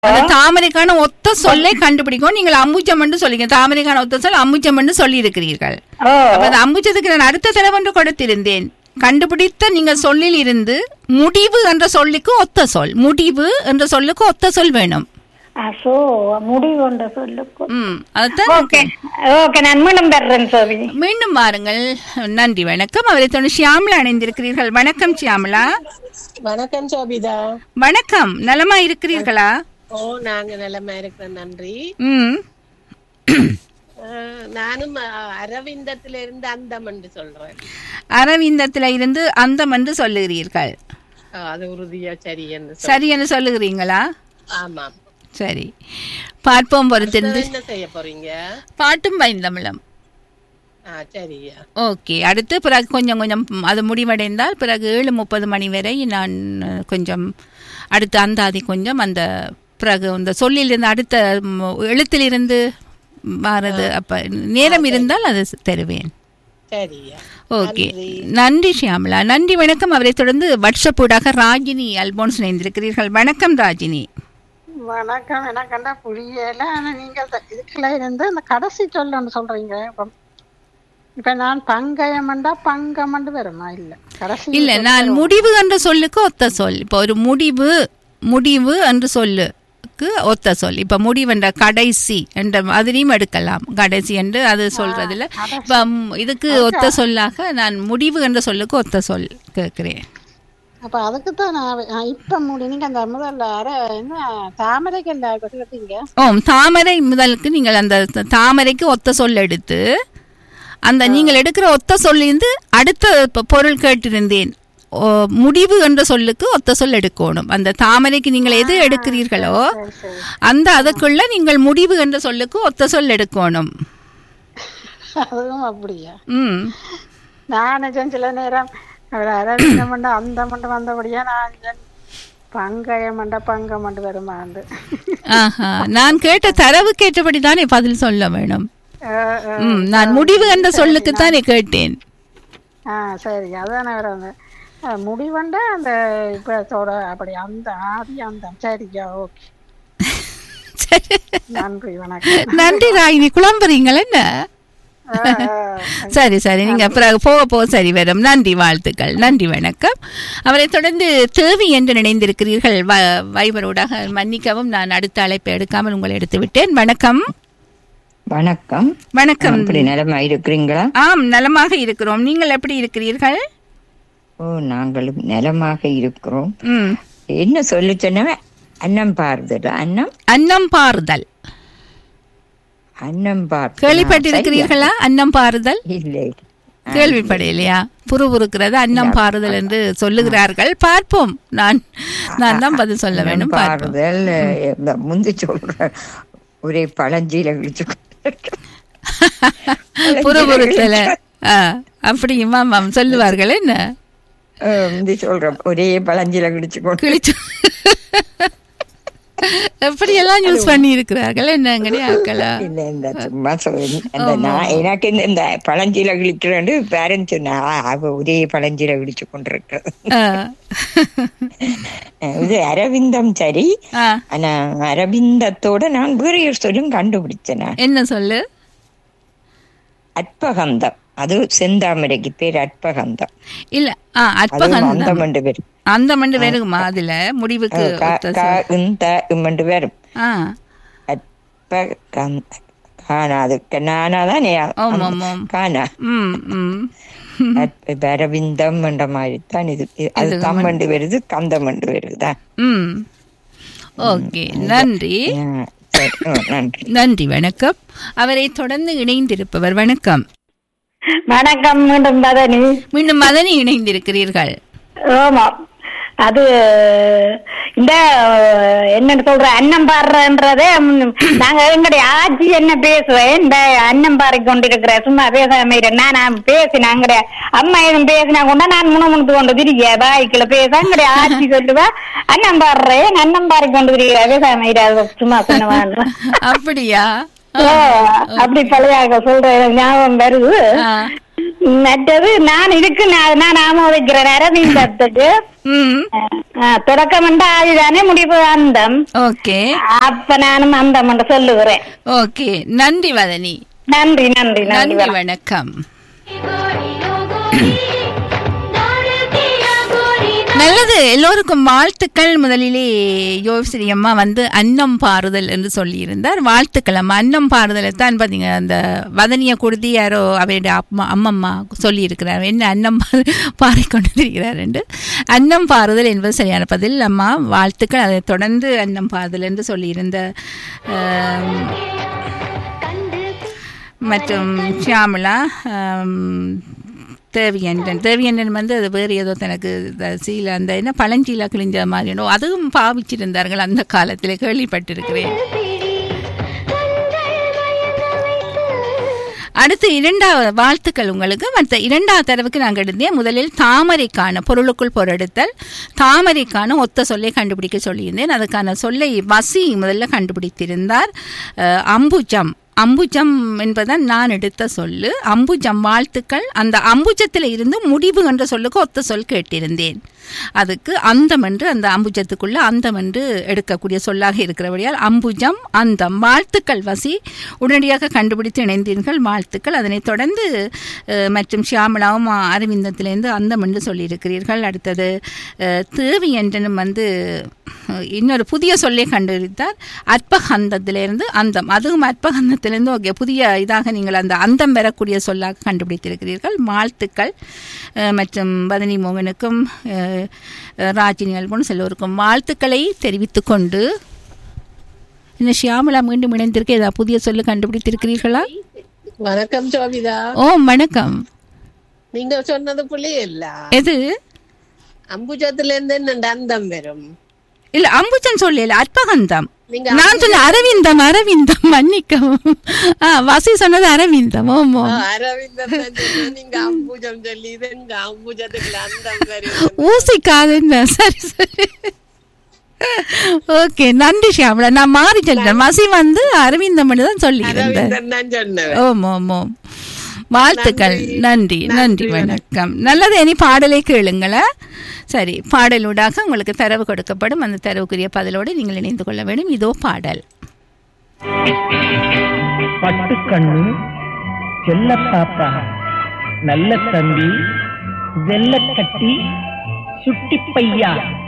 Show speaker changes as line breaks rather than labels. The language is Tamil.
அந்த தாமரைக்கான ஒத்த சொல்லை கண்டுபிடிக்கும் நீங்கள் அம்புஜம் சொல்லிங்க தாமரைக்கான ஒத்த சொல் அம்புஜம் சொல்லி இருக்கிறீர்கள்
ஓ
அந்த அம்புஜத்துக்கு நான் அடுத்த தடவை ஒன்று கொடுத்திருந்தேன் கண்டுபிடித்த நீங்க சொல்லில் இருந்து முடிவு என்ற சொல்லுக்கு ஒத்த சொல் முடிவு என்ற சொல்லுக்கு ஒத்த சொல் வேணும்
சோ முடிவு கொண்ட சொல்லுக்கு
ம் அதுதான்
ஓகே ஓகே நான் மீண்டும் பெறேன் சோபி
மீண்டும் வாருங்கள் நன்றி வணக்கம் அவரை தொண்டு ஷியாமலா இணைந்திருக்கிறீர்கள் வணக்கம் ஷியாமலா
வணக்கம் சோபிதா
வணக்கம் நலமா இருக்கிறீர்களா
ஓ நாங்க நிலைமை இருக்கிறோம் நன்றி
ம்
அஹ், நானும் அஹ், அரவிந்தத்துல இருந்து அந்தம் என்று சொல்றேன்
அரவிந்தத்துல இருந்து அந்தம் என்று சொல்லுகிறீர்கள்
அஹ், அது உறுதியா சரி என்று சொல்
சரி என்று சொல்லுகிறீங்களா
ஆமாம்
சரி பார்ப்போம் பொறுத்திருந்து
என்ன செய்ய போறீங்க
பாட்டும் பைந்தமிழம்
ஆ சரியா
ஓகே அடுத்து பிறகு கொஞ்சம் கொஞ்சம் அது முடிவடைந்தால் பிறகு ஏழு முப்பது மணி வரை நான் அஹ், கொஞ்சம் அடுத்து அந்தாதி கொஞ்சம் அந்த பிறகு இந்த சொல்லிலிருந்து அடுத்த ம், எழுத்திலிருந்து மாறுது அப்ப நேரம் இருந்தால் அது தருவேன்
சரியா
ஓகே நன்றி ஷியாமலா நன்றி வணக்கம் அவரை தொடர்ந்து வாட்ஸ்அப் ஊடாக ராஜினி அல்போன்ஸ் இணைந்திருக்கிறீர்கள் வணக்கம் ராஜினி
வணக்கம் எனக்கு கண்டா புரியல ஆனா நீங்க அந்த இதுக்குள்ள இருந்து அந்த கடைசி சொல்லன்னு சொல்றீங்க இப்ப இப்ப நான் பங்கயமண்டா பங்கமண்டு வருமா இல்ல கடைசி
இல்ல நான் முடிவு என்ற சொல்லுக்கு ஒத்த சொல் இப்போ ஒரு முடிவு முடிவு என்று சொல்லுக்கு ஒத்த சொல் இப்ப முடிவென்ற கடைசி என்ற மாதிரியும் எடுக்கலாம் கடைசி என்று அது சொல்றதுல இப்ப ம், இதுக்கு ஒத்த சொல்லாக நான் முடிவு என்ற சொல்லுக்கு ஒத்த சொல் கேட்கிறேன்
அப்ப அதுக்கு தான் நான் ஆ, இப்ப முடி நீங்க அந்த முதல்ல அர என்ன தாமரைக்கு இல்ல கொடுத்தீங்க
ஓ தாமரை முதலுக்கு நீங்கள் அந்த த- தாமரைக்கு ஒத்த சொல் எடுத்து அந்த நீங்கள் எடுக்கிற ஒத்த சொல்லிருந்து அடுத்த ப- பொருள் கேட்டிருந்தேன் ஓ, முடிவு என்ற சொல்லுக்கு ஒத்த சொல் எடுக்கணும் அந்த தாமரைக்கு நீங்கள் எது எடுக்கிறீர்களோ அந்த அதுக்குள்ள நீங்கள் முடிவு என்ற சொல்லுக்கு ஒத்த சொல் எடுக்கணும்
அதுவும் அப்படியா
ம்
நான் நிஜம் சில நேரம் அவர் அரவிந்த மண்டா அந்த மண்டை வந்தபடியா நான் நிஜம் பங்கயமண்டா பங்கமண்டு வருமாண்டு
ஆஹா நான் கேட்ட தரவு கேட்டபடி தானே பதில் சொல்ல வேணும்
அஹ், அஹ்.
ம் நான் முடிவு என்ற சொல்லுக்கு தானே கேட்டேன்
ஆ சரி அதான் அவர் அந்த அஹ், முடிவண்டா அந்த இப்ப தொட அப்படி அந்த ஆதி அந்த சரியா ஓகே
சரி.
நன்றி வணக்கம்
நன்றி ராயினி குழம்புறீங்களா என்ன
அஹ், அஹ்.
சரி சரி நீங்க பிறகு போக போக சரி வரும் நன்றி வாழ்த்துக்கள் நன்றி வணக்கம் அவரை தொடர்ந்து தேவி என்று நினைந்திருக்கிறீர்கள் வ- வைபரோடாக மன்னிக்கவும் நான் அடுத்த அழைப்பை எடுக்காமல் உங்களை எடுத்து விட்டேன் வணக்கம்
வணக்கம்
வணக்கம்
அப்படி நிலைமை இருக்கிறீங்களா
ஆம் நலமாக இருக்கிறோம் நீங்கள் எப்படி இருக்கிறீர்கள்
ஓ நாங்களும் நலமாக இருக்கிறோம்
ம்
என்ன சொல்லி சொன்னவன் அன்னம் பாருதல் அன்னம்
அன்னம் பாறுதல்
அன்னம் பார்
கேள்விப்பட்டிருக்கிறீர்களா அன்னம் பாறுதல்
இல்லை
கேள்விப்படையிலையா புறுபுறுக்கிறது அன்னம் பாறுதல் என்று சொல்லுகிறார்கள் பார்ப்போம் நான் நான் தான் பதில் சொல்ல வேண்டும் பார்ப்போம்
பாருதல் இந்த முந்தி சொல்ற ஒரே பழஞ்சியில விழிச்சு
புறுபுறுத்தல ஆ, அப்படியுமா மேம் சொல்லுவார்கள் என்ன
முந்தி சொல்ற ஒரே பழஞ்சியில விழிச்சு கொண்டு
கிழிச்சு எப்படியெல்லாம் யூஸ் பண்ணி இருக்கிறார்கள் என்னங்கடி ஆக்களா
இல்ல இந்த சும்மா சொல்லி அந்த நான் எனக்கு இந்த- இந்த பழஞ்சியில கிழிக்கிறேன்னு பேரண்ட் சொன்னா அவ ஒரே பழஞ்சியில விழிச்சு கொண்டிருக்கிறது
ஆ.
இது அரவிந்தம் சரி
ஆ,
ஆனா அரவிந்தத்தோட நான் வேற ஒரு சொல்லும் கண்டுபிடிச்சேன் நான்.
என்ன சொல்லு
அற்பகந்தம் அது செந்தாமரைக்கு பேர் அற்பகந்தம்
இல்ல ஆ
அதுவும்
அற்பகந்தம்
அந்தமண்டு பேர்
அந்த மண்டு வருகுமா அதுல முடிவுக்கு ஒத்த சொல்.
இந்த இம்மண்டு பேரும்
ஆ
அற்பகந்த காணா அது நானாதான்
ஆமாம், ஆமாம்.
காணா
ம் ம்
அற்ப- அரவிந்தம் என்ற மாதிரி தான் இது இது- அது தம்மண்டு வருது கந்தமண்டு வருதுதான்
ம் ஓகே நன்றி
ஆ, சரி ம், நன்றி
நன்றி வணக்கம் அவரை தொடர்ந்து இணைந்திருப்பவர் வணக்கம்
வணக்கம் மீண்டும் பதனி
மீண்டும் மதனி இணைந்திருக்கிறீர்கள்
ஆமா அது இந்த என்னன்னு சொல்ற அன்னம் பாடுறன்றதே ம், நாங்க எங்களுடைய ஆட்சி என்ன பேசுவேன் இந்த அன்னம் பாறை கொண்டிருக்கிற சும்மா பேசாம இரு. நான் நான் பேசினேன் எங்களுடைய அம்மா எதுவும் பேசினா கொண்டா நான் முணுமுணுத்து கொண்டு திரிக்க பாய்க்குள்ள பேச எங்களுடைய ஆட்சி சொல்லுவா அன்னம் பாடுறேன் அன்னம் பாறை கொண்டு திரிகிற பேசாம இரு. அது சும்மா சொன்னவான்
அப்படியா
அப்படி பழையாக சொல்ற ஞாபகம் வருது
ஆ.
மற்றது நான் இருக்கு நான் நான் ஆமோதிக்கிறேன் அரவிந்தத்துக்கு
ம்
ஆ, தொடக்கம் வந்து ஆதிதானே முடிவு அந்தம்
ஓகே
அப்ப நானும் அந்தம் என்று சொல்லுகிறேன்
ஓகே நன்றி வதனி
நன்றி நன்றி நன்றி
நன்றி வணக்கம் நல்லது எல்லோருக்கும் வாழ்த்துக்கள் முதலிலே யோசிரி அம்மா வந்து அன்னம் பாறுதல் என்று சொல்லியிருந்தார் வாழ்த்துக்கள் அம்மா அன்னம் பாறுதலை தான் பார்த்தீங்க அந்த வதனியை கொடுத்து யாரோ அவருடைய அம்மா அம்மம்மா சொல்லியிருக்கிறார் என்ன அன்னம் பா- பாறிக்கொண்டு திரிகிறார் என்று அன்னம் பாறுதல் என்பது சரியான பதில் அம்மா வாழ்த்துக்கள் அதை தொடர்ந்து அன்னம் பாறுதல் என்று சொல்லியிருந்த ஆம், மற்றும் ஷியாமலா ஆம், தேவியன்றன் தேவியன்றன் வந்து அது வேறு ஏதோ தனக்கு த- சீல அந்த என்ன பழஞ்சீலா கிழிஞ்ச மாதிரினோ அதுவும் பாவிச்சிருந்தார்கள் அந்த காலத்தில் கேள்விப்பட்டிருக்கிறேன் அடுத்து இரண்டாவது வாழ்த்துக்கள் உங்களுக்கு மற்ற இரண்டாவது தடவுக்கு நாங்கள் எடுத்தேன் முதலில் தாமரைக்கான பொருளுக்குள் பொருளெடுத்தல் தாமரைக்கான ஒத்த சொல்லை கண்டுபிடிக்க சொல்லியிருந்தேன் அதுக்கான சொல்லை வசி முதல்ல கண்டுபிடித்திருந்தார் அஹ், அம்புஜம் அம்புஜம் என்பதான் நான் எடுத்த சொல்லு அம்புஜம் வாழ்த்துக்கள் அந்த அம்புஜத்தில் இருந்து முடிவு என்ற சொல்லுக்கு ஒத்த சொல் கேட்டிருந்தேன் அதுக்கு அந்தம் என்று அந்த அம்புஜத்துக்குள்ள அந்தம் என்று எடுக்கக்கூடிய சொல்லாக இருக்கிறபடியால் அம்புஜம் அந்தம் வாழ்த்துக்கள் வசி உடனடியாக கண்டுபிடித்து இணைந்தீர்கள் வாழ்த்துக்கள் அதனைத் தொடர்ந்து அஹ், மற்றும் ஷியாமலாவும் அரவிந்தத்திலேருந்து அந்தம் என்று சொல்லியிருக்கிறீர்கள் அடுத்தது அஹ், தேவி என்றனும் வந்து அஹ், இன்னொரு புதிய சொல்லை கண்டுபிடித்தார் அற்பகந்தத்திலிருந்து அந்தம் அதுவும் அற்பகந்தத்திலிருந்து ஓகே புதிய இதாக நீங்கள் அந்த அந்தம் பெறக்கூடிய சொல்லாக கண்டுபிடித்திருக்கிறீர்கள் வாழ்த்துக்கள் அஹ், மற்றும் பதனி மோகனுக்கும் அஹ், அஹ், ராஜினி அல்போன் எல்லோருக்கும் வாழ்த்துக்களை தெரிவித்துக் கொண்டு என்ன ஷியாமலா மீண்டும் இணைந்திருக்க ஏதாவது புதிய சொல்லு கண்டுபிடித்திருக்கிறீர்களா
வணக்கம் சோபிதா
ஓ வணக்கம்
நீங்க சொன்னது புள்ளி இல்ல
எது
அம்புஜத்துல இருந்து என்ன அந்தம் வரும்
இல்ல அம்புஜன் சொல்லல அற்பகந்தம்
நீங்க
நான் சொன்ன அரவிந்தம் அரவிந்தம் மன்னிக்கவும் ஆ, வசி சொன்னது அரவிந்தம் ஓமோ
ஆ, அரவிந்தன் தான் சொன்னது. நீங்க அம்புஜம் சொல்லி இது எங்க அம்புஜத்துக்குள்ள அந்தம் வரும்
ஊசிக்காதுன்னு சரி சரி ஓகே நன்றி ஷியாமலா நான் மாறி சொல்லிட்டேன் வசி வந்து அரவிந்தம் தான் சொல்லி இருந்தேன்
அரவிந்தன் தான் சொன்னவன்
ஓம் ஓம் ஓம் வாழ்த்துக்கள் நன்றி நன்றி வணக்கம் நல்லது இனி பாடலை கேளுங்களா சரி பாடலூடாக உங்களுக்கு தரவு கொடுக்கப்படும் அந்த தரவுக்குரிய பதிலோடு நீங்கள் இணைந்து கொள்ள வேண்டும் இதோ பாடல்
பட்டுக்கண்ணு செல்ல பாப்பா நல்ல தம்பி வெள்ளக்கட்டி சுட்டி பையா